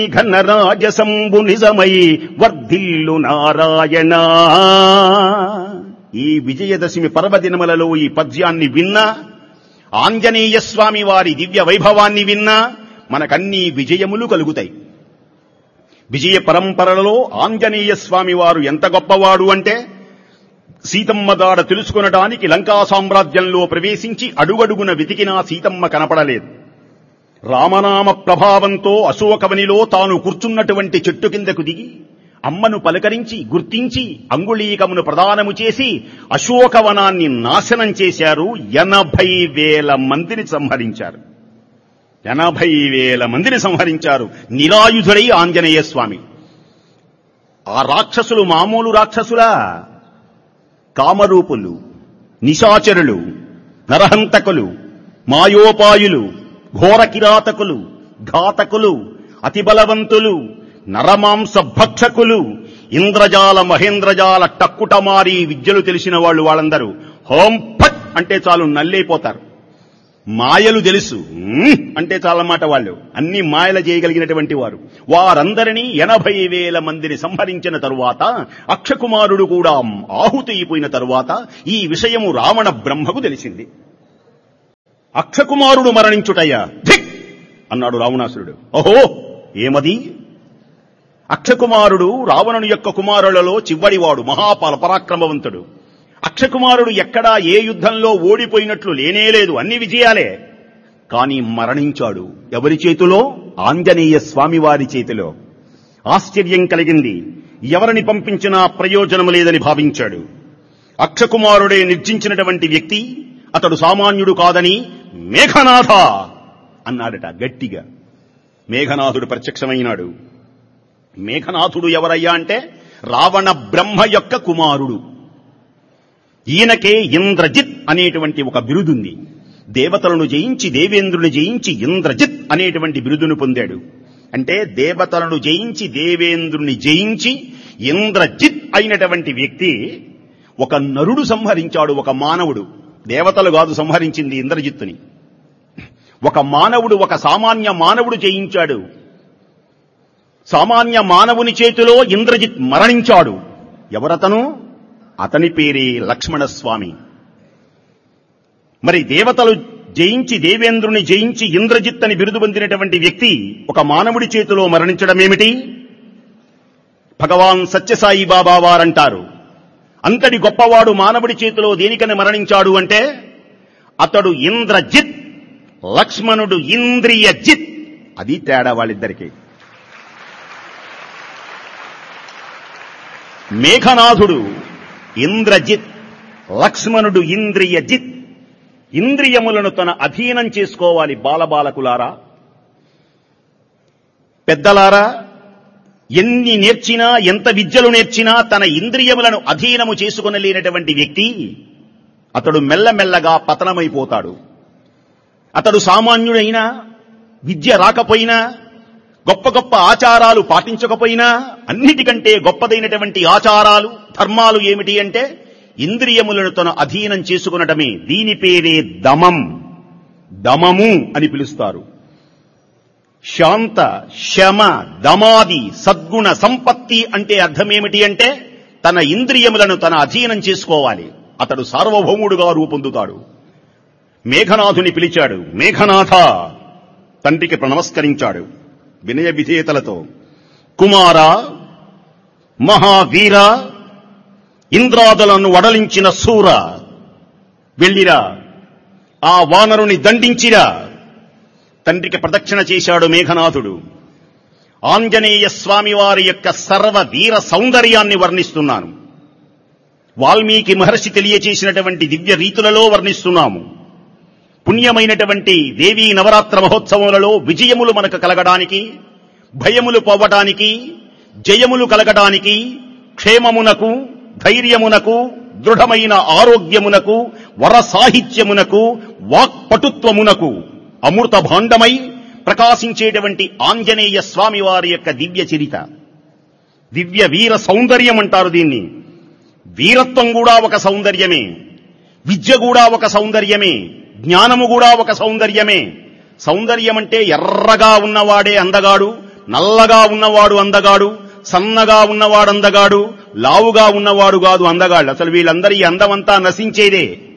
ఘనరాజసంబు నిజమై వర్ధిల్లు నారాయణ ఈ విజయదశమి పర్వదినములలో ఈ పద్యాన్ని విన్నా ఆంజనేయ స్వామి వారి దివ్య వైభవాన్ని విన్నా మనకన్నీ విజయములు కలుగుతాయి విజయ పరంపరలలో ఆంజనేయ స్వామి వారు ఎంత గొప్పవాడు అంటే సీతమ్మ దాడ తెలుసుకొనడానికి లంకా సామ్రాజ్యంలో ప్రవేశించి అడుగడుగున వెతికినా సీతమ్మ కనపడలేదు రామనామ ప్రభావంతో అశోకవనిలో తాను కూర్చున్నటువంటి చెట్టు కిందకు దిగి అమ్మను పలకరించి గుర్తించి అంగుళీకమును ప్రదానము చేసి అశోకవనాన్ని నాశనం చేశారు ఎనభై వేల మందిని సంహరించారు ఎనభై వేల మందిని సంహరించారు నిరాయుధుడై ఆంజనేయ స్వామి ఆ రాక్షసులు మామూలు రాక్షసులా కామరూపులు నిశాచరులు నరహంతకులు మాయోపాయులు ఘోర కిరాతకులు ఘాతకులు అతి బలవంతులు నరమాంస భక్షకులు ఇంద్రజాల మహేంద్రజాల టక్కుటమారి విద్యలు తెలిసిన వాళ్ళు వాళ్ళందరూ హోం ఫట్ అంటే చాలు నల్లైపోతారు మాయలు తెలుసు ఉమ్, అంటే చాలన్నమాట వాళ్ళు అన్ని మాయలు చేయగలిగినటువంటి వారు వారందరినీ ఎనభై వేల మందిని సంహరించిన తరువాత అక్షకుమారుడు కూడా ఆహుతి అయిపోయిన తరువాత ఈ విషయము రావణ బ్రహ్మకు తెలిసింది అక్షకుమారుడు మరణించుటయ్యా ధిక్ అన్నాడు రావణాసురుడు ఓహో ఏమది అక్షకుమారుడు రావణుని యొక్క కుమారులలో చివడివాడు మహాపాల పరాక్రమవంతుడు అక్షకుమారుడు ఎక్కడా ఏ యుద్ధంలో ఓడిపోయినట్లు లేనేలేదు అన్ని విజయాలే కాని మరణించాడు ఎవరి చేతిలో ఆంజనేయ స్వామివారి చేతిలో ఆశ్చర్యం కలిగింది ఎవరిని పంపించినా ప్రయోజనం లేదని భావించాడు అక్షకుమారుడే నిర్జించినటువంటి వ్యక్తి అతడు సామాన్యుడు కాదని మేఘనాథ అన్నాడట గట్టిగా మేఘనాథుడు ప్రత్యక్షమైనాడు మేఘనాథుడు ఎవరయ్యా అంటే రావణ బ్రహ్మ యొక్క కుమారుడు ఈయనకే ఇంద్రజిత్ అనేటువంటి ఒక బిరుదుంది దేవతలను జయించి దేవేంద్రుని జయించి ఇంద్రజిత్ అనేటువంటి బిరుదును పొందాడు అంటే దేవతలను జయించి దేవేంద్రుని జయించి ఇంద్రజిత్ అయినటువంటి వ్యక్తి ఒక నరుడు సంహరించాడు ఒక మానవుడు దేవతలు కాదు సంహరించింది ఇంద్రజిత్తుని ఒక మానవుడు ఒక సామాన్య మానవుడు జయించాడు సామాన్య మానవుని చేతిలో ఇంద్రజిత్ మరణించాడు ఎవరతను అతని పేరే లక్ష్మణస్వామి మరి దేవతలు జయించి దేవేంద్రుని జయించి ఇంద్రజిత్ అని బిరుదు పొందినటువంటి వ్యక్తి ఒక మానవుడి చేతిలో మరణించడం ఏమిటి భగవాన్ సత్యసాయి బాబా వారంటారు అంతటి గొప్పవాడు మానవుడి చేతిలో దేనికని మరణించాడు అంటే అతడు ఇంద్రజిత్ లక్ష్మణుడు ఇంద్రియజిత్ అది తేడా వాళ్ళిద్దరికీ మేఘనాథుడు ఇంద్రజిత్ లక్ష్మణుడు ఇంద్రియజిత్ ఇంద్రియములను తన అధీనం చేసుకోవాలి బాలబాలకులారా పెద్దలారా ఎన్ని నేర్చినా ఎంత విద్యలు నేర్చినా తన ఇంద్రియములను అధీనము చేసుకునలేనటువంటి వ్యక్తి అతడు మెల్లమెల్లగా పతనమైపోతాడు అతడు సామాన్యుడైనా విద్య రాకపోయినా గొప్ప గొప్ప ఆచారాలు పాటించకపోయినా అన్నిటికంటే గొప్పదైనటువంటి ఆచారాలు ధర్మాలు ఏమిటి అంటే ఇంద్రియములను తన అధీనం చేసుకునటమే దీని పేరే దమం దమము అని పిలుస్తారు శాంత శమ దమాది సద్గుణ సంపత్తి అంటే అర్థమేమిటి అంటే తన ఇంద్రియములను తన అధీనం చేసుకోవాలి అతడు సార్వభౌముడుగా రూపొందుతాడు మేఘనాథుని పిలిచాడు మేఘనాథ తండ్రికి నమస్కరించాడు వినయ విధేయతలతో కుమార మహావీర ఇంద్రాదులను వడలించిన సూర వెళ్ళిరా ఆ వానరుని దండించిరా తండ్రికి ప్రదక్షిణ చేశాడు మేఘనాథుడు ఆంజనేయ స్వామి వారి యొక్క సర్వ వీర సౌందర్యాన్ని వర్ణిస్తున్నాను వాల్మీకి మహర్షి తెలియచేసినటువంటి దివ్య రీతులలో వర్ణిస్తున్నాము పుణ్యమైనటువంటి దేవీ నవరాత్ర మహోత్సవములలో విజయములు మనకు కలగడానికి భయములు పోవటానికి జయములు కలగడానికి క్షేమమునకు ధైర్యమునకు దృఢమైన ఆరోగ్యమునకు వర సాహిత్యమునకు వాక్పటుత్వమునకు అమృత భాండమై ప్రకాశించేటువంటి ఆంజనేయ స్వామి వారి యొక్క దివ్య చరిత దివ్య వీర సౌందర్యం అంటారు దీన్ని వీరత్వం కూడా ఒక సౌందర్యమే విద్య కూడా ఒక సౌందర్యమే జ్ఞానము కూడా ఒక సౌందర్యమే సౌందర్యం అంటే ఎర్రగా ఉన్నవాడే అందగాడు నల్లగా ఉన్నవాడు అందగాడు సన్నగా ఉన్నవాడు అందగాడు లావుగా ఉన్నవాడు కాదు అందగాడు అసలు వీళ్ళందరి అందమంతా నశించేదే